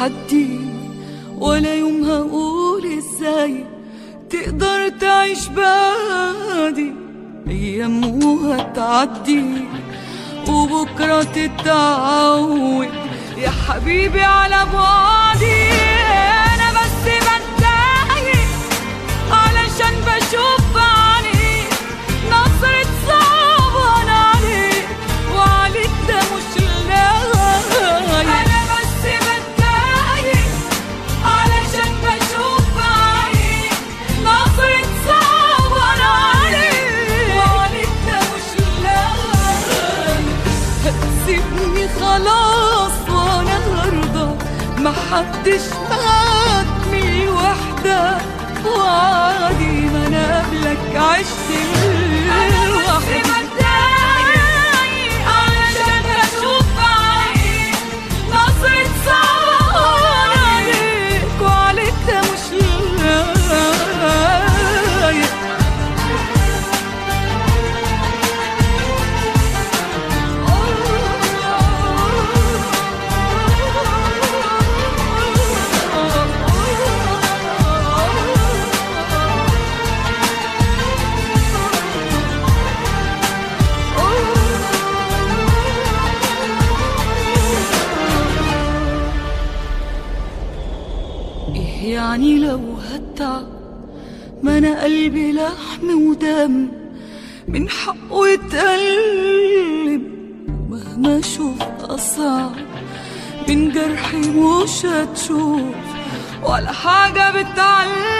تحدي ولا يوم هقول ازاي تقدر تعيش بعدي ايام وهتعدي وبكرة تتعود يا حبيبي على بعدي انا بس بتضايق علشان بشوف بعينيك نظرة صعبان عليك وعليك ده مش لايق انا بس بتضايق علشان بشوف بعينيك نظرة صعبان عليك وعليك ده مش لايق هتسيبني خلاص وانا هرضى محدش فاتني وحدة وعادي ما انا قبلك عشت لوحدي علشان اشوف بعينيك نظرة صعبان عليك وعليك ده مش لايق إيه يعني لو هتعب ما انا قلبي لحم ودم من حقه يتألم مهما اشوف اصعب من جرحي مش هتشوف ولا حاجة بتعلم